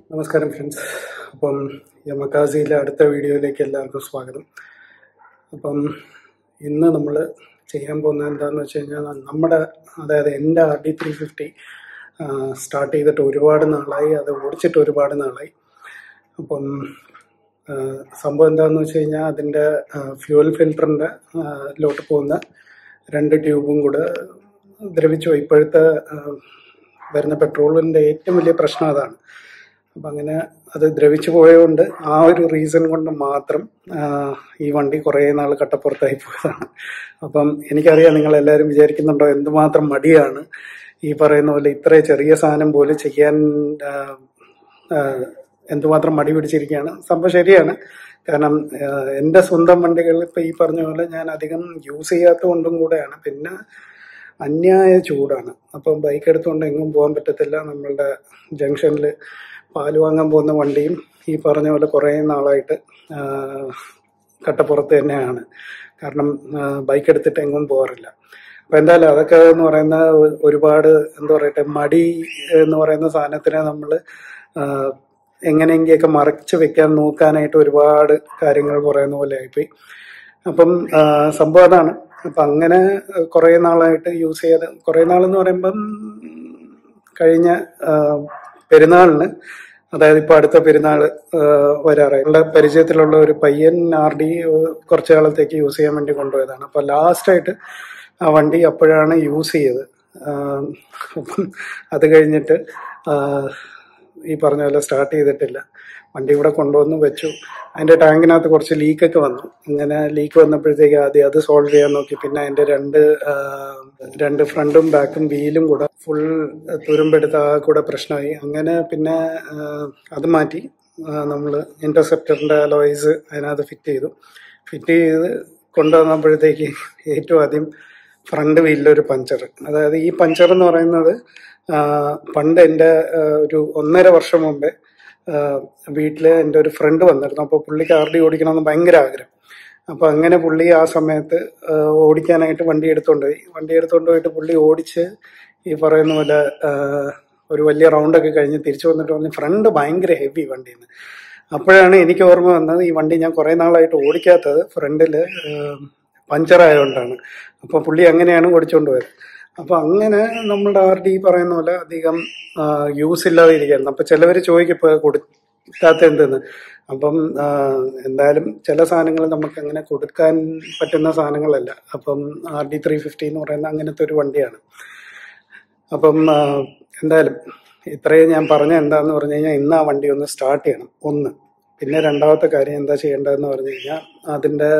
നമസ്കാരം ഫ്രണ്ട്സ് അപ്പം യമക്കാസിയിലെ അടുത്ത വീഡിയോയിലേക്ക് എല്ലാവർക്കും സ്വാഗതം അപ്പം ഇന്ന് നമ്മൾ ചെയ്യാൻ പോകുന്നത് എന്താണെന്ന് വെച്ച് കഴിഞ്ഞാൽ നമ്മുടെ അതായത് എൻ്റെ R D three fifty start ചെയ്തിട്ട് ഒരുപാട് നാളായി അത് ഓടിച്ചിട്ട് ഒരുപാട് നാളായി അപ്പം ആ, സംഭവം എന്താണെന്ന് വെച്ച് കഴിഞ്ഞാൽ അതിൻ്റെ ഫ്യൂവൽ ഫിൽറ്ററിൻ്റെ ലോട്ട് പോകുന്ന രണ്ട് ട്യൂബും കൂടെ ദ്രവിച്ചു പോയി. ഇപ്പോഴത്തെ ആ, വരുന്ന പെട്രോളിൻ്റെ ഏറ്റവും വലിയ പ്രശ്നം അതാണ് അപ്പം അങ്ങനെ അത് ദ്രവിച്ചു പോയതുകൊണ്ട് ആ ഒരു റീസൺ കൊണ്ട് മാത്രം ആ, ഈ വണ്ടി കുറേ നാൾ കട്ടപ്പുറത്തായി പോയതാണ് അപ്പം എനിക്കറിയാം നിങ്ങൾ എല്ലാവരും വിചാരിക്കുന്നുണ്ടോ എന്തുമാത്രം മടിയാണ് ഈ പറയുന്ന പോലെ ഇത്ര ചെറിയ സാധനം പോലും ചെയ്യാൻ ആ, ആ, എന്തുമാത്രം മടി പിടിച്ചിരിക്കുകയാണ് സംഭവം ശരിയാണ് കാരണം ആ, എൻ്റെ സ്വന്തം വണ്ടികൾ ഇപ്പം ഈ പറഞ്ഞ പോലെ ഞാൻ അധികം യൂസ് ചെയ്യാത്തത് കൊണ്ടും കൂടെയാണ് പിന്നെ അന്യായ ചൂടാണ് അപ്പം ബൈക്ക് എടുത്തുകൊണ്ട് എങ്ങും പോകാൻ പറ്റത്തില്ല നമ്മളുടെ ജംഗ്ഷനിൽ പാല് വാങ്ങാൻ പോകുന്ന വണ്ടിയും ഈ പറഞ്ഞ പോലെ കുറേ നാളായിട്ട് ആ, കട്ടപ്പുറത്ത് തന്നെയാണ് കാരണം ബൈക്ക് എടുത്തിട്ട് എങ്ങും പോകാറില്ല അപ്പം എന്തായാലും അതൊക്കെ എന്ന് പറയുന്ന ഒ- ഒരുപാട് എന്താ പറയട്ടെ മടി എന്ന് പറയുന്ന സാധനത്തിനെ നമ്മൾ എങ്ങനെയെങ്കിലൊക്കെ മറച്ചു വെക്കാൻ നോക്കാനായിട്ട് ഒരുപാട് കാര്യങ്ങൾ പറയുന്ന പോലെ ആയിപ്പോയി അപ്പം ആ, സംഭവം അതാണ് അപ്പം അങ്ങനെ കുറേ നാളായിട്ട് യൂസ് ചെയ്ത് കുറേ നാളെന്ന് പറയുമ്പം കഴിഞ്ഞ ആ, പെരുന്നാളിന് അതായത് ഇപ്പൊ അടുത്ത പെരുന്നാൾ വരാറായി നമ്മുടെ പരിചയത്തിലുള്ള ഒരു പയ്യൻ ആർ ഡി കുറച്ചു കാലത്തേക്ക് യൂസ് ചെയ്യാൻ വേണ്ടി കൊണ്ടുപോയതാണ് അപ്പൊ ലാസ്റ്റ് ആയിട്ട് ആ വണ്ടി അപ്പോഴാണ് യൂസ് ചെയ്തത് ആ, അപ്പം അത് കഴിഞ്ഞിട്ട് ആ, ഈ പറഞ്ഞ പോലെ സ്റ്റാർട്ട് ചെയ്തിട്ടില്ല വണ്ടി ഇവിടെ കൊണ്ടുവന്ന് വെച്ചു അതിന്റെ ടാങ്കിനകത്ത് കുറച്ച് ലീക്കൊക്കെ വന്നു അങ്ങനെ ലീക്ക് വന്നപ്പോഴത്തേക്ക് ആദ്യം അത് സോൾവ് ചെയ്യാൻ നോക്കി പിന്നെ അതിന്റെ രണ്ട് ആ, രണ്ട് ഫ്രണ്ടും ബാക്കും വീലും കൂടെ ഫുൾ തുരുമ്പെടുത്ത് ആ കൂടെ പ്രശ്നമായി അങ്ങനെ പിന്നെ ആ, അത് മാറ്റി നമ്മൾ ഇന്റർസെപ്റ്ററിന്റെ അലോയ്സ് അതിനകത്ത് ഫിറ്റ് ചെയ്തു ഫിറ്റ് ചെയ്ത് കൊണ്ടുവന്നപ്പോഴത്തേക്ക് ഏറ്റവും ആദ്യം ഫ്രണ്ട് വീലിലൊരു പഞ്ചർ അതായത് ഈ പഞ്ചർ എന്ന് പറയുന്നത് ആ, പണ്ട് എൻ്റെ ആ, ഒരു ഒന്നര വർഷം മുമ്പേ വീട്ടിൽ എൻ്റെ ഒരു ഫ്രണ്ട് വന്നിരുന്നു അപ്പോൾ പുള്ളിക്ക് ആർ ഡി ഓടിക്കണമെന്ന് ഭയങ്കര ആഗ്രഹം അപ്പൊ അങ്ങനെ പുള്ളി ആ സമയത്ത് ആ, ഓടിക്കാനായിട്ട് വണ്ടി എടുത്തോണ്ട് പോയി വണ്ടി എടുത്തോണ്ട് പോയിട്ട് പുള്ളി ഓടിച്ച് ഈ പറയുന്ന പോലെ ആ, ഒരു വലിയ റൗണ്ടൊക്കെ കഴിഞ്ഞ് തിരിച്ചു വന്നിട്ട് പറഞ്ഞു ഫ്രണ്ട് ഭയങ്കര ഹെവി വണ്ടിന്ന് അപ്പോഴാണ് എനിക്ക് ഓർമ്മ വന്നത് ഈ വണ്ടി ഞാൻ കുറെ നാളായിട്ട് ഓടിക്കാത്തത് ഫ്രണ്ടില് പഞ്ചർ ആയതുകൊണ്ടാണ് അപ്പൊ പുള്ളി അങ്ങനെയാണ് ഓടിച്ചോണ്ട് പോയത് അപ്പൊ അങ്ങനെ നമ്മുടെ ആർ ഡി പറയുന്ന പോലെ അധികം യൂസ് ഇല്ലാതെ ഇരിക്കുകയായിരുന്നു അപ്പൊ ചിലവര് ചോദിക്കും ഇപ്പൊ കൊടുക്കാത്ത എന്തെന്ന് അപ്പം ആ, എന്തായാലും ചില സാധനങ്ങൾ നമുക്ക് അങ്ങനെ കൊടുക്കാൻ പറ്റുന്ന സാധനങ്ങളല്ല അപ്പം ആർ ഡി ത്രീ ഫിഫ്റ്റി എന്ന് പറയുന്ന അങ്ങനത്തെ ഒരു വണ്ടിയാണ് അപ്പം ആ, എന്തായാലും ഇത്രയും ഞാൻ പറഞ്ഞ എന്താന്ന് പറഞ്ഞു കഴിഞ്ഞാൽ ഇന്ന് ആ വണ്ടി ഒന്ന് സ്റ്റാർട്ട് ചെയ്യണം ഒന്ന് പിന്നെ രണ്ടാമത്തെ കാര്യം എന്താ ചെയ്യേണ്ടതെന്ന് പറഞ്ഞു കഴിഞ്ഞാൽ അതിൻ്റെ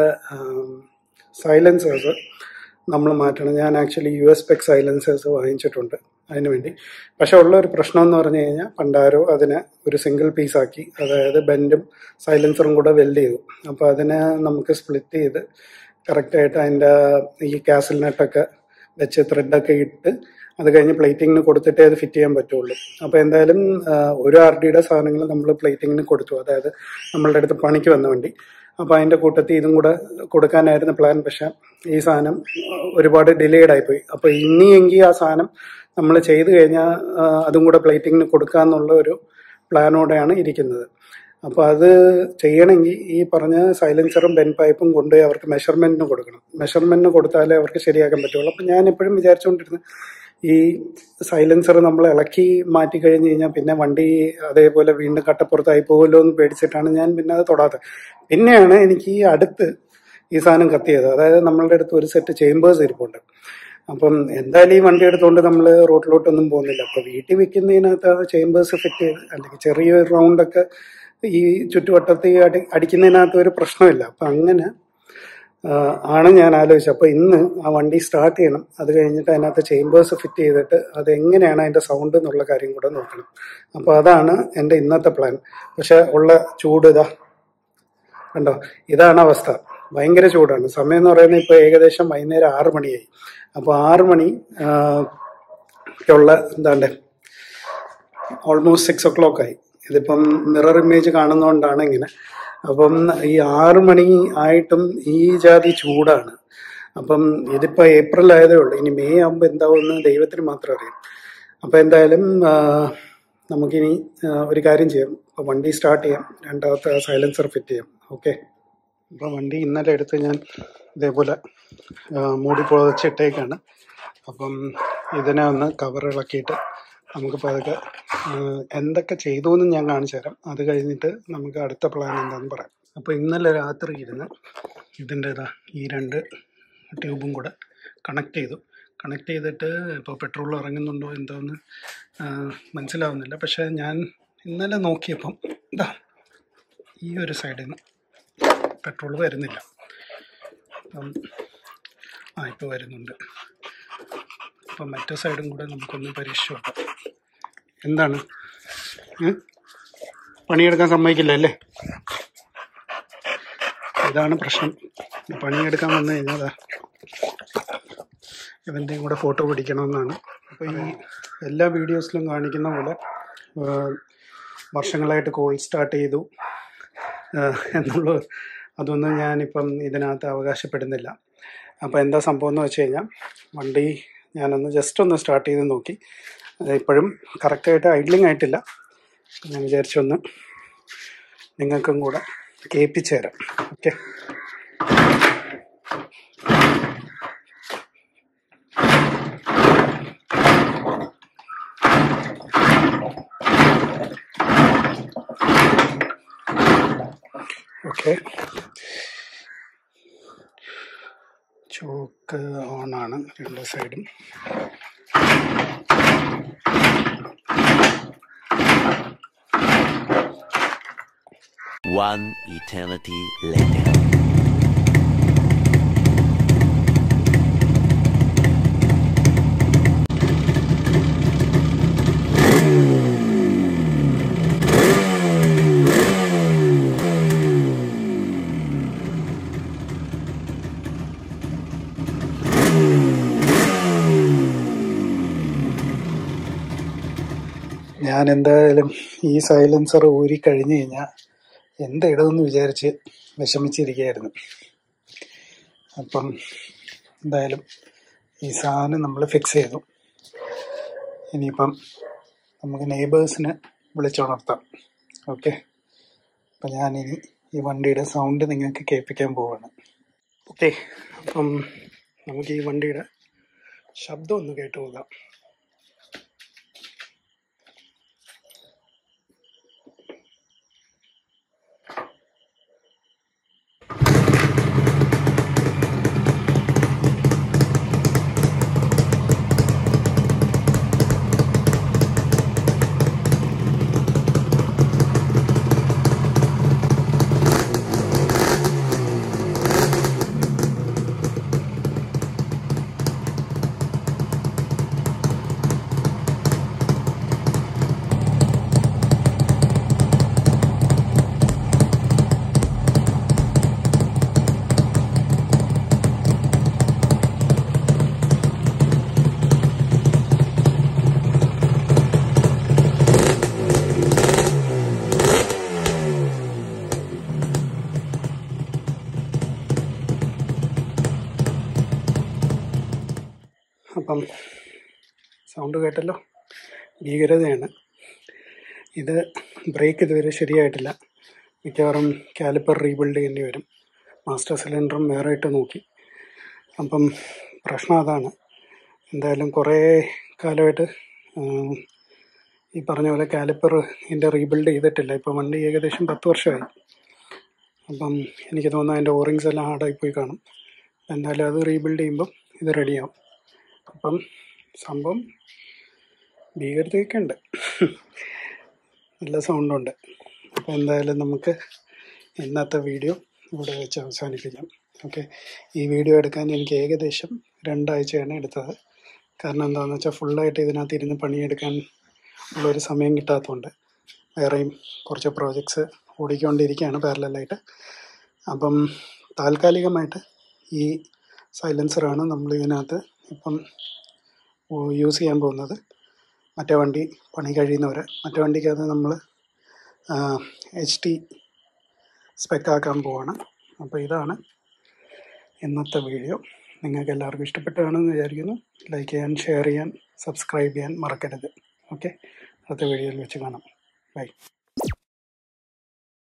സൈലൻസേഴ്സ് നമ്മൾ മാറ്റണം ഞാൻ actually U S spec silencers വാങ്ങിച്ചിട്ടുണ്ട് അതിന് വേണ്ടി പക്ഷെ ഉള്ള ഒരു പ്രശ്നം എന്ന് പറഞ്ഞു കഴിഞ്ഞാൽ പണ്ടാരോ അതിനെ ഒരു സിംഗിൾ പീസാക്കി അതായത് ബെൻഡും സൈലൻസറും കൂടെ വെൽഡ് ചെയ്തു അപ്പോൾ അതിനെ നമുക്ക് സ്പ്ലിറ്റ് ചെയ്ത് കറക്റ്റായിട്ട് അതിൻ്റെ ഈ കാസിൽ നെട്ടൊക്കെ വെച്ച് ത്രെഡൊക്കെ ഇട്ട് അത് കഴിഞ്ഞ് പ്ലേറ്റിങ്ങിന് കൊടുത്തിട്ടേ അത് ഫിറ്റ് ചെയ്യാൻ പറ്റുള്ളൂ അപ്പോൾ എന്തായാലും ആ, ഒരു ആർ ഡിയുടെ സാധനങ്ങൾ നമ്മൾ പ്ലേറ്റിങ്ങിന് കൊടുത്തു അതായത് നമ്മളുടെ അടുത്ത് പണിക്ക് വന്ന വണ്ടി അപ്പോൾ അതിൻ്റെ കൂട്ടത്തിൽ ഇതും കൂടെ കൊടുക്കാനായിരുന്നു പ്ലാൻ പക്ഷെ ഈ സാധനം ആ, ഒരുപാട് ഡിലേഡ് ആയിപ്പോയി അപ്പോൾ ഇനിയെങ്കിൽ ആ സാധനം നമ്മൾ ചെയ്തു കഴിഞ്ഞാൽ ആ, അതും കൂടെ പ്ലേറ്റിങ്ങിന് കൊടുക്കാന്നുള്ള ഒരു പ്ലാനോടെയാണ് ഇരിക്കുന്നത് അപ്പോൾ അത് ചെയ്യണമെങ്കിൽ ഈ പറഞ്ഞ സൈലൻസറും ബെൻ പൈപ്പും കൊണ്ടുപോയി അവർക്ക് മെഷർമെന്റിന് കൊടുക്കണം മെഷർമെന്റിന് കൊടുത്താലേ അവർക്ക് ശരിയാക്കാൻ പറ്റുള്ളൂ അപ്പം ഞാൻ എപ്പോഴും വിചാരിച്ചുകൊണ്ടിരുന്നത് ഈ സൈലൻസർ നമ്മൾ ഇളക്കി മാറ്റി കഴിഞ്ഞ് കഴിഞ്ഞാൽ പിന്നെ വണ്ടി അതേപോലെ വീണ്ടും കട്ടപ്പുറത്തായി പോകുമല്ലോ എന്ന് പേടിച്ചിട്ടാണ് ഞാൻ പിന്നെ അത് തൊടാത്തത് പിന്നെയാണ് എനിക്ക് ഈ അടുത്ത് ഈ സാധനം കത്തിയത് അതായത് നമ്മളുടെ അടുത്ത് ഒരു സെറ്റ് ചേമ്പേഴ്സ് ഇരിപ്പുണ്ട് അപ്പം എന്തായാലും ഈ വണ്ടി എടുത്തുകൊണ്ട് നമ്മൾ റോഡിലോട്ടൊന്നും പോകുന്നില്ല അപ്പൊ വീട്ടിൽ വെക്കുന്നതിനകത്ത് ആ ചേമ്പേഴ്സ് ഫിറ്റ് ചെയ്ത് അല്ലെങ്കിൽ ചെറിയൊരു റൗണ്ടൊക്കെ ഈ ചുറ്റുവട്ടത്തിൽ അടി അടിക്കുന്നതിനകത്ത് ഒരു പ്രശ്നമില്ല അപ്പൊ അങ്ങനെ ആ, ആണ് ഞാൻ ആലോചിച്ചത് അപ്പൊ ഇന്ന് ആ വണ്ടി സ്റ്റാർട്ട് ചെയ്യണം അത് കഴിഞ്ഞിട്ട് അതിനകത്ത് ചേമ്പേഴ്സ് ഫിറ്റ് ചെയ്തിട്ട് അത് എങ്ങനെയാണ് അതിന്റെ സൗണ്ട് എന്നുള്ള കാര്യം കൂടെ നോക്കണം അപ്പൊ അതാണ് എന്റെ ഇന്നത്തെ പ്ലാൻ പക്ഷെ ഉള്ള ചൂട് ഇതാ കണ്ടോ ഇതാണ് അവസ്ഥ ഭയങ്കര ചൂടാണ് സമയം എന്ന് പറയുന്നത് ഇപ്പൊ ഏകദേശം വൈകുന്നേരം ആറ് മണിയായി അപ്പൊ ആറ് മണി ആ, ക്കുള്ള എന്താണ്ട് ഓൾമോസ്റ്റ് സിക്സ് ഒ ക്ലോക്ക് ആയി ഇതിപ്പം മിറർ ഇമേജ് കാണുന്നതുകൊണ്ടാണ് ഇങ്ങനെ അപ്പം ഈ ആറ് മണി ആയിട്ടും ഈ ജാതി ചൂടാണ് അപ്പം ഇതിപ്പോ ഏപ്രിൽ ആയതേ ഉള്ളൂ ഇനി മെയ് ആകുമ്പോൾ എന്താവുമെന്ന് ദൈവത്തിന് മാത്രം അറിയാം അപ്പൊ എന്തായാലും ആ, നമുക്കിനി ആ, ഒരു കാര്യം ചെയ്യാം അപ്പോൾ വണ്ടി സ്റ്റാർട്ട് ചെയ്യാം രണ്ടാമത്തെ സൈലൻസർ ഫിറ്റ് ചെയ്യാം ഓക്കെ അപ്പോൾ വണ്ടി ഇന്നലെ എടുത്ത് ഞാൻ ഇതേപോലെ ആ, മൂടി പുതച്ചിട്ടേക്കാണ് അപ്പം ഇതിനെ ഒന്ന് കവർ ഇളക്കിയിട്ട് നമുക്ക് പതുക്കെ ആ, എന്തൊക്കെ ചെയ്തു എന്ന് ഞാൻ കാണിച്ചു തരാം അത് കഴിഞ്ഞിട്ട് നമുക്ക് അടുത്ത പ്ലാൻ എന്താണെന്ന് പറയാം അപ്പോൾ ഇന്നലെ രാത്രി ഇരുന്ന് ഇതിൻ്റെ ഇതാ ഈ രണ്ട് ട്യൂബും കൂടെ കണക്ട് ചെയ്തു കണക്ട് ചെയ്തിട്ട് ഇപ്പോൾ പെട്രോൾ ഇറങ്ങുന്നുണ്ടോ എന്തോന്ന് ആ, മനസ്സിലാവുന്നില്ല പക്ഷേ ഞാൻ ഇന്നലെ നോക്കിയപ്പം ഇതാ ഈ ഒരു സൈഡിൽ നിന്ന് പെട്രോൾ വരുന്നില്ല അപ്പം ആ ഇപ്പോൾ വരുന്നുണ്ട് അപ്പം മറ്റേ സൈഡും കൂടെ നമുക്കൊന്ന് പരീക്ഷിച്ച് നോക്കാം എന്താണ് ഏ? പണിയെടുക്കാൻ സമ്മതിക്കില്ല അല്ലേ ഇതാണ് പ്രശ്നം പണിയെടുക്കാൻ വന്നു കഴിഞ്ഞാൽ ദാ ഇവൻ്റെയും കൂടെ ഫോട്ടോ പിടിക്കണമെന്നാണ് അപ്പോൾ ഈ എല്ലാ വീഡിയോസിലും കാണിക്കുന്ന പോലെ ആ, വർഷങ്ങളായിട്ട് കോൾ സ്റ്റാർട്ട് ചെയ്തു ആ, എന്നുള്ള അതൊന്നും ഞാനിപ്പം ഇതിനകത്ത് അവകാശപ്പെടുന്നില്ല അപ്പോൾ എന്താ സംഭവം എന്ന് വെച്ച് കഴിഞ്ഞാൽ വണ്ടി ഞാനൊന്ന് ജസ്റ്റ് ഒന്ന് സ്റ്റാർട്ട് ചെയ്ത് നോക്കി അത് ഇപ്പോഴും കറക്റ്റായിട്ട് ഐഡ്ലിംഗ് ആയിട്ടില്ല ഞാൻ വിചാരിച്ചൊന്ന് നിങ്ങൾക്കും കൂടെ കേൾപ്പിച്ചു തരാം ഓക്കെ ഓക്കെ ചോക്ക് ഓണാണ് രണ്ട് സൈഡും One eternity later. ഞാൻ എന്തായാലും ഈ സൈലൻസർ ഊരി കഴിഞ്ഞു കഴിഞ്ഞാൽ എന്തിടുമെന്ന് വിചാരിച്ച് വിഷമിച്ചിരിക്കുകയായിരുന്നു അപ്പം എന്തായാലും ഈ സാധനം നമ്മൾ ഫിക്സ് ചെയ്തു ഇനിയിപ്പം നമുക്ക് നെയ്ബേഴ്സിനെ വിളിച്ചുണർത്താം ഓക്കെ അപ്പം ഞാനിനി ഈ വണ്ടിയുടെ സൗണ്ട് നിങ്ങൾക്ക് കേൾപ്പിക്കാൻ പോവാണ് ഓക്കെ അപ്പം നമുക്ക് ഈ വണ്ടിയുടെ ശബ്ദം ഒന്ന് കേട്ടു നോക്കാം അപ്പം സൗണ്ട് കേട്ടല്ലോ ഭീകരതയാണ് ഇത് ബ്രേക്ക് ഇതുവരെ ശരിയായിട്ടില്ല മിക്കവാറും കാലിപ്പർ റീബിൽഡ് ചെയ്യേണ്ടി വരും മാസ്റ്റർ സിലിണ്ടറും വേറെ ഇട്ട് നോക്കി അപ്പം പ്രശ്നം അതാണ് എന്തായാലും കുറേ കാലമായിട്ട് ഉം, ഈ പറഞ്ഞ പോലെ കാലിപ്പർ ഇതിൻ്റെ റീബിൽഡ് ചെയ്തിട്ടില്ല ഇപ്പം വണ്ടി ഏകദേശം പത്ത് വർഷമായി അപ്പം എനിക്ക് തോന്നുന്നു അതിൻ്റെ ഓറിങ്സ് എല്ലാം ഹാർഡായി പോയി കാണും എന്തായാലും അത് റീബിൽഡ് ചെയ്യുമ്പം ഇത് റെഡിയാവും അപ്പം സംഭവം ഭീകരതയൊക്കെ ഉണ്ട് നല്ല സൗണ്ടുണ്ട് അപ്പോൾ എന്തായാലും നമുക്ക് ഇന്നത്തെ വീഡിയോ ഇവിടെ വെച്ച് അവസാനിപ്പിക്കാം ഓക്കെ ഈ വീഡിയോ എടുക്കാൻ എനിക്ക് ഏകദേശം രണ്ടാഴ്ചയാണ് എടുത്തത് കാരണം എന്താണെന്ന് വെച്ചാൽ ഫുള്ളായിട്ട് ഇതിനകത്ത് ഇരുന്ന് പണിയെടുക്കാൻ ഉള്ളൊരു സമയം കിട്ടാത്തതുകൊണ്ട് വേറെയും കുറച്ച് പ്രോജക്ട്സ് ഓടിക്കൊണ്ടിരിക്കുകയാണ് പാരലായിട്ട് അപ്പം താൽക്കാലികമായിട്ട് ഈ സൈലൻസറാണ് നമ്മൾ ഇതിനകത്ത് ഇപ്പം യൂസ് ചെയ്യാൻ പോകുന്നത് മറ്റേ വണ്ടി പണി കഴിയുന്നവരെ മറ്റേ വണ്ടിക്കകത്ത് നമ്മൾ എച്ച് ടി സ്പെക്കാക്കാൻ പോവാണ് അപ്പോൾ ഇതാണ് ഇന്നത്തെ വീഡിയോ നിങ്ങൾക്ക് എല്ലാവർക്കും ഇഷ്ടപ്പെട്ടാണെന്ന് വിചാരിക്കുന്നു ലൈക്ക് ചെയ്യാൻ ഷെയർ ചെയ്യാൻ സബ്സ്ക്രൈബ് ചെയ്യാൻ മറക്കരുത് ഓക്കെ അടുത്ത വീഡിയോയിൽ വെച്ച് കാണാം ബൈ